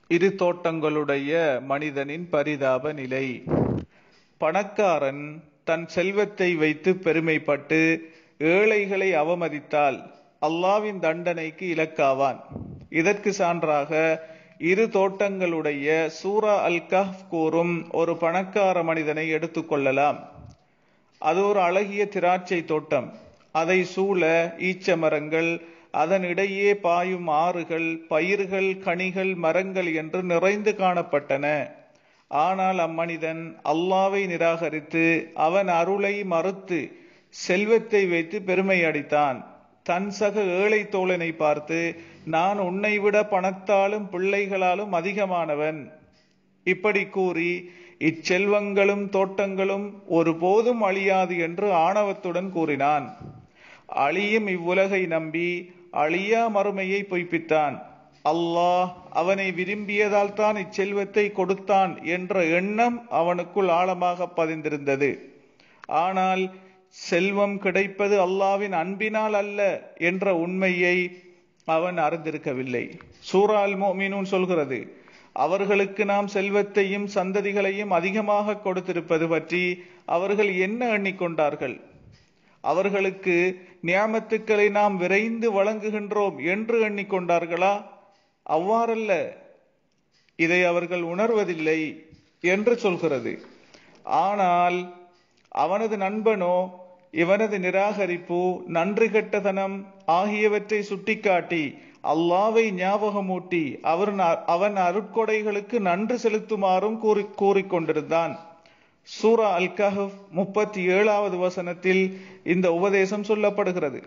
இரு தோட்டங்களுடைய மனிதனின் பரிதாப நிலை பணக்காரன் தன் செல்வத்தை வைத்து பெருமைப்பட்டு ஏழைகளை அவமதித்தால் அல்லாவின் தண்டனைக்கு இலக்காவான் இதற்கு சான்றாக இரு தோட்டங்களுடைய சூரா அல் கஹ் கூறும் ஒரு பணக்கார மனிதனை எடுத்துக்கொள்ளலாம் அது ஒரு அழகிய திராட்சை தோட்டம் அதை சூழ ஈச்ச மரங்கள் அதன் இடையே பாயும் ஆறுகள் பயிர்கள் கனிகள் மரங்கள் என்று நிறைந்து காணப்பட்டன ஆனால் அம்மனிதன் அல்லாவை நிராகரித்து அவன் அருளை மறுத்து செல்வத்தை வைத்து பெருமை அடித்தான் தன் சக ஏழை தோழனை பார்த்து நான் உன்னை விட பணத்தாலும் பிள்ளைகளாலும் அதிகமானவன் இப்படி கூறி இச்செல்வங்களும் தோட்டங்களும் ஒருபோதும் அழியாது என்று ஆணவத்துடன் கூறினான் அழியும் இவ்வுலகை நம்பி அழியா மறுமையை பொய்ப்பித்தான் அல்லாஹ் அவனை விரும்பியதால் தான் இச்செல்வத்தை கொடுத்தான் என்ற எண்ணம் அவனுக்குள் ஆழமாக பதிந்திருந்தது ஆனால் செல்வம் கிடைப்பது அல்லாவின் அன்பினால் அல்ல என்ற உண்மையை அவன் அறிந்திருக்கவில்லை சூரால் மோமீனூன் சொல்கிறது அவர்களுக்கு நாம் செல்வத்தையும் சந்ததிகளையும் அதிகமாக கொடுத்திருப்பது பற்றி அவர்கள் என்ன எண்ணிக்கொண்டார்கள் அவர்களுக்கு நியாமத்துக்களை நாம் விரைந்து வழங்குகின்றோம் என்று எண்ணிக்கொண்டார்களா அவ்வாறல்ல இதை அவர்கள் உணர்வதில்லை என்று சொல்கிறது ஆனால் அவனது நண்பனோ இவனது நிராகரிப்பு நன்றி கெட்டதனம் ஆகியவற்றை சுட்டிக்காட்டி அல்லாவை ஞாபகமூட்டி அவர் அவன் அருட்கொடைகளுக்கு நன்றி செலுத்துமாறும் கூறி கூறிக்கொண்டிருந்தான் சூரா அல் கஹப் முப்பத்தி ஏழாவது வசனத்தில் இந்த உபதேசம் சொல்லப்படுகிறது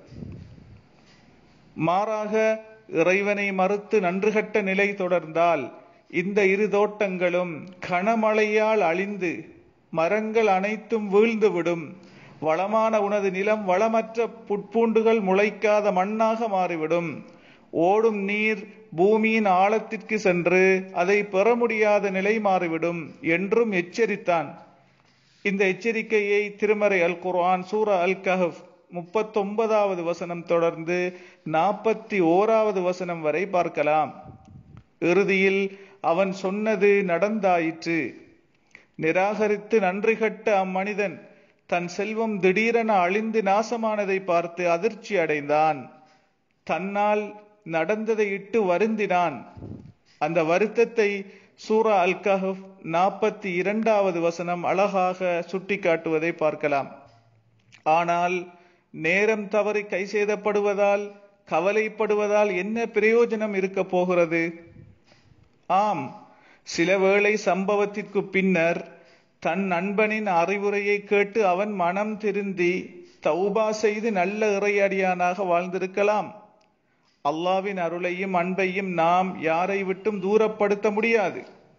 மாறாக இறைவனை மறுத்து நன்றுகட்ட நிலை தொடர்ந்தால் இந்த இரு தோட்டங்களும் கனமழையால் அழிந்து மரங்கள் அனைத்தும் வீழ்ந்துவிடும் வளமான உனது நிலம் வளமற்ற புட்பூண்டுகள் முளைக்காத மண்ணாக மாறிவிடும் ஓடும் நீர் பூமியின் ஆழத்திற்கு சென்று அதை பெற முடியாத நிலை மாறிவிடும் என்றும் எச்சரித்தான் இந்த எச்சரிக்கையை திருமறை அல் குர்ஆன் சூரா அல் கஹப் முப்பத்தொன்பதாவது வசனம் தொடர்ந்து நாற்பத்தி ஓராவது வசனம் வரை பார்க்கலாம் இறுதியில் அவன் சொன்னது நடந்தாயிற்று நிராகரித்து நன்றி கட்ட அம்மனிதன் தன் செல்வம் திடீரென அழிந்து நாசமானதை பார்த்து அதிர்ச்சி அடைந்தான் தன்னால் நடந்ததை இட்டு வருந்தினான் அந்த வருத்தத்தை சூரா அல் கஹப் நாற்பத்தி இரண்டாவது வசனம் அழகாக சுட்டிக்காட்டுவதை பார்க்கலாம் ஆனால் நேரம் தவறி கை செய்தப்படுவதால் கவலைப்படுவதால் என்ன பிரயோஜனம் இருக்க போகிறது ஆம் சில வேளை சம்பவத்திற்கு பின்னர் தன் நண்பனின் அறிவுரையை கேட்டு அவன் மனம் திருந்தி தௌபா செய்து நல்ல இறையடியானாக வாழ்ந்திருக்கலாம் அல்லாவின் அருளையும் அன்பையும் நாம் யாரை விட்டும் தூரப்படுத்த முடியாது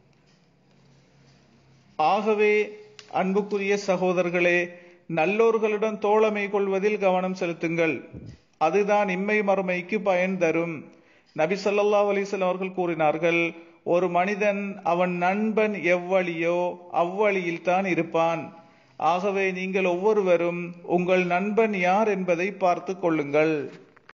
ஆகவே அன்புக்குரிய சகோதரர்களே நல்லோர்களுடன் தோழமை கொள்வதில் கவனம் செலுத்துங்கள் அதுதான் இம்மை மறுமைக்கு பயன் தரும் நபி சொல்லல்லா அலிஸ்லாம் அவர்கள் கூறினார்கள் ஒரு மனிதன் அவன் நண்பன் எவ்வழியோ அவ்வழியில் தான் இருப்பான் ஆகவே நீங்கள் ஒவ்வொருவரும் உங்கள் நண்பன் யார் என்பதை பார்த்து கொள்ளுங்கள்